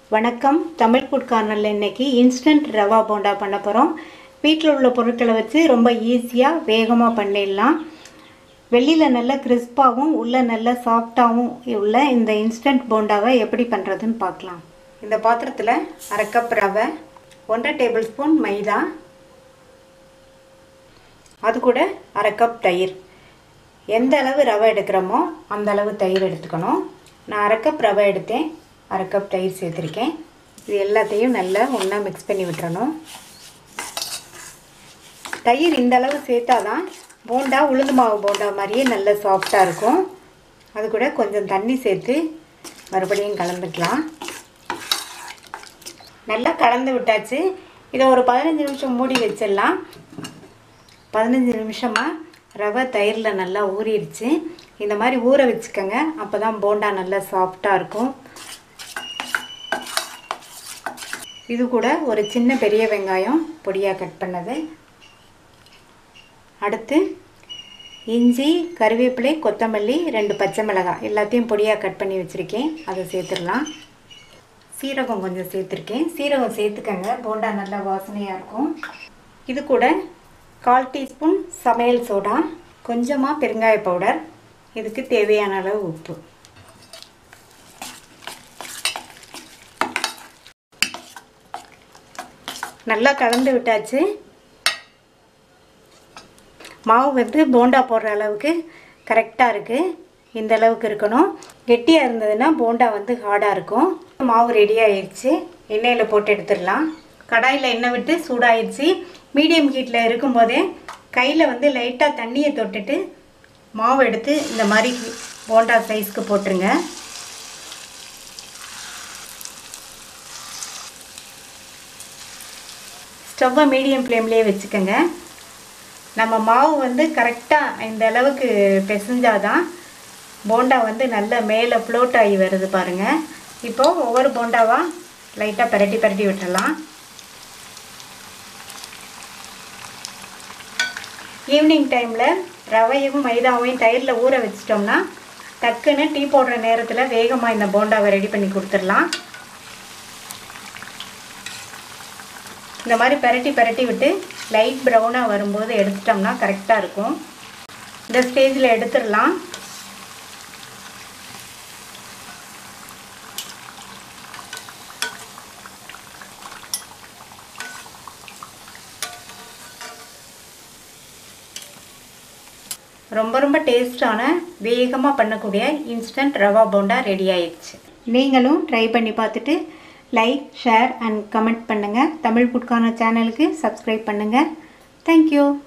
வணக்கம் தமிழ் ஃபுட் கார்னரில் இன்னைக்கு இன்ஸ்டன்ட் ரவா போண்டா பண்ண போகிறோம் வீட்டில் உள்ள பொருட்களை வச்சு ரொம்ப ஈஸியாக வேகமாக பண்ணிடலாம் வெளியில் நல்ல கிறிஸ்பாகவும் உள்ள நல்ல சாஃப்டாகவும் உள்ள இந்த இன்ஸ்டன்ட் போண்டாவை எப்படி பண்ணுறதுன்னு பார்க்கலாம் இந்த பாத்திரத்தில் அரை கப் ரவை ஒன்றரை டேபிள் ஸ்பூன் மைதா அது கூட அரை கப் தயிர் எந்த அளவு ரவை எடுக்கிறோமோ அந்த அளவு தயிர் எடுத்துக்கணும் நான் அரை கப் ரவை எடுத்தேன் அரை கப் தயிர் சேர்த்துருக்கேன் இது எல்லாத்தையும் நல்லா ஒன்றா மிக்ஸ் பண்ணி விட்டுறணும் தயிர் இந்த அளவு சேர்த்தா தான் போண்டா உளுந்து மாவு போண்டா மாதிரியே நல்ல சாஃப்டாக இருக்கும் அது கூட கொஞ்சம் தண்ணி சேர்த்து மறுபடியும் கலந்துக்கலாம் நல்லா கலந்து விட்டாச்சு இதை ஒரு பதினஞ்சு நிமிஷம் மூடி வச்சிடலாம் பதினஞ்சு நிமிஷமாக ரவை தயிரில் நல்லா ஊறிடுச்சு இந்த மாதிரி ஊற வச்சுக்கோங்க அப்போ தான் போண்டா நல்லா சாஃப்டாக இருக்கும் இது கூட ஒரு சின்ன பெரிய வெங்காயம் பொடியாக கட் பண்ணது அடுத்து இஞ்சி கருவேப்பிலை கொத்தமல்லி ரெண்டு பச்சை மிளகாய் எல்லாத்தையும் பொடியாக கட் பண்ணி வச்சுருக்கேன் அதை சேர்த்துடலாம் சீரகம் கொஞ்சம் சேர்த்துருக்கேன் சீரகம் சேர்த்துக்கங்க போண்டா நல்லா வாசனையாக இருக்கும் இது கூட கால் டீஸ்பூன் சமையல் சோடா கொஞ்சமாக பெருங்காய பவுடர் இதுக்கு தேவையான அளவு உப்பு நல்லா கலந்து விட்டாச்சு மாவு வந்து போண்டா போடுற அளவுக்கு கரெக்டாக இருக்குது இந்த அளவுக்கு இருக்கணும் கெட்டியாக இருந்ததுன்னா போண்டா வந்து ஹார்டாக இருக்கும் மாவு ரெடி ஆயிடுச்சு எண்ணெயில் போட்டு எடுத்துடலாம் கடாயில் எண்ணெய் விட்டு சூடாயிடுச்சு மீடியம் ஹீட்டில் இருக்கும்போதே கையில் வந்து லைட்டாக தண்ணியை தொட்டுட்டு மாவு எடுத்து இந்த மாதிரி போண்டா சைஸ்க்கு போட்டுருங்க ஸ்டவ்வை மீடியம் ஃப்ளேம்லேயே வச்சுக்கோங்க நம்ம மாவு வந்து கரெக்டாக இந்த அளவுக்கு பிசைஞ்சாதான் போண்டா வந்து நல்லா மேலே ஃப்ளோட் ஆகி வருது பாருங்கள் இப்போது ஒவ்வொரு போண்டாவாக லைட்டாக பரட்டி பரட்டி விட்டுறலாம் ஈவினிங் டைமில் ரவையும் மைதாவையும் தயிரில் ஊற வச்சிட்டோம்னா டக்குன்னு டீ போடுற நேரத்தில் வேகமாக இந்த போண்டாவை ரெடி பண்ணி கொடுத்துடலாம் இந்த மாதிரி பரட்டி பரட்டி விட்டு லைட் ப்ரௌனாக வரும்போது எடுத்துட்டோம்னா கரெக்டாக இருக்கும் இந்த ஸ்டேஜில் எடுத்துடலாம் ரொம்ப ரொம்ப டேஸ்டான வேகமாக பண்ணக்கூடிய இன்ஸ்டன்ட் ரவா போண்டா ரெடி ஆயிடுச்சு நீங்களும் ட்ரை பண்ணி பார்த்துட்டு லைக் ஷேர் அண்ட் கமெண்ட் பண்ணுங்கள் தமிழ் ஃபுட்கான சேனலுக்கு சப்ஸ்கிரைப் பண்ணுங்கள் தேங்க்யூ